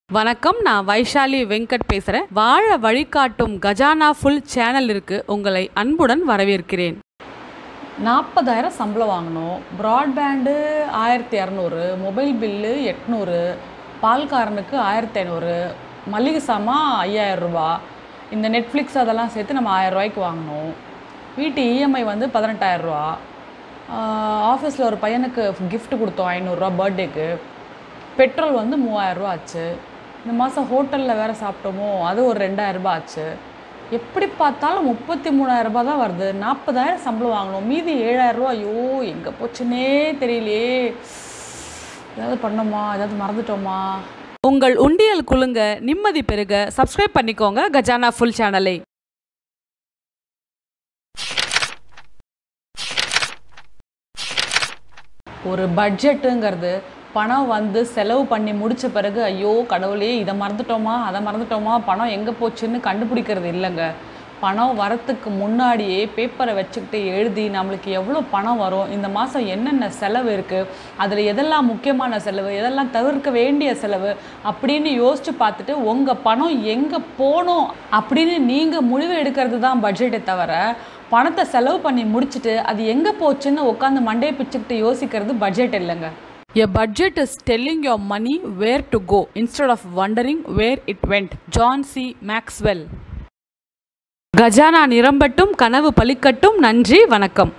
வணக்கம் நான் வைஷாலி வெங்கட் பேசுகிறேன் வாழ வழிகாட்டும் கஜானா ஃபுல் சேனலிற்கு உங்களை அன்புடன் வரவேற்கிறேன் நாற்பதாயிரம் சம்பளம் வாங்கணும் ப்ராட்பேண்டு ஆயிரத்தி இரநூறு மொபைல் பில்லு எட்நூறு பால்காரனுக்கு ஆயிரத்தி ஐநூறு மளிகை சாமான் ஐயாயிரம் ரூபா இந்த நெட்ஃப்ளிக்ஸ் அதெல்லாம் சேர்த்து நம்ம ஆயிரம் ரூபாய்க்கு வாங்கணும் வீட்டு இஎம்ஐ வந்து பதினெட்டாயிரம் ரூபா ஆஃபீஸில் ஒரு பையனுக்கு gift கொடுத்தோம் ஐநூறுரூவா பர்த்டேக்கு பெட்ரோல் வந்து மூவாயிரரூபா ஆச்சு இந்த மாதம் ஹோட்டலில் வேறு சாப்பிட்டோமோ அது ஒரு ரெண்டாயிரரூபா ஆச்சு எப்படி பார்த்தாலும் முப்பத்தி மூணாயிரரூபா தான் வருது நாற்பதாயிரம் சம்பளம் வாங்கணும் மீதி ஏழாயிரரூபா ஐயோ எங்கே போச்சுன்னே தெரியலையே ஏதாவது பண்ணோமா ஏதாவது மறந்துட்டோமா உங்கள் உண்டியல் குலுங்க நிம்மதி பெருக சப்ஸ்கிரைப் பண்ணிக்கோங்க கஜானா ஃபுல் சேனலை ஒரு பட்ஜெட்டுங்கிறது பணம் வந்து செலவு பண்ணி முடிச்ச பிறகு ஐயோ கடவுளே இதை மறந்துட்டோமா அதை மறந்துட்டோமா பணம் எங்கே போச்சுன்னு கண்டுபிடிக்கிறது இல்லைங்க பணம் வரத்துக்கு முன்னாடியே பேப்பரை வச்சுக்கிட்டு எழுதி நம்மளுக்கு எவ்வளோ பணம் வரும் இந்த மாதம் என்னென்ன செலவு இருக்குது அதில் எதெல்லாம் முக்கியமான செலவு எதெல்லாம் தவிர்க்க வேண்டிய செலவு அப்படின்னு யோசித்து பார்த்துட்டு உங்கள் பணம் எங்கே போகணும் அப்படின்னு நீங்கள் முடிவு எடுக்கிறது தான் பட்ஜெட்டை தவிர பணத்தை செலவு பண்ணி முடிச்சுட்டு அது எங்கே போச்சுன்னு உட்காந்து மண்டையை பிச்சுக்கிட்டு யோசிக்கிறது பட்ஜெட் இல்லைங்க A budget is telling your money where to go instead of wondering where it went. John C. Maxwell கஜானா நிரம்பட்டும் கனவு பலிக்கட்டும் நன்றி வணக்கம்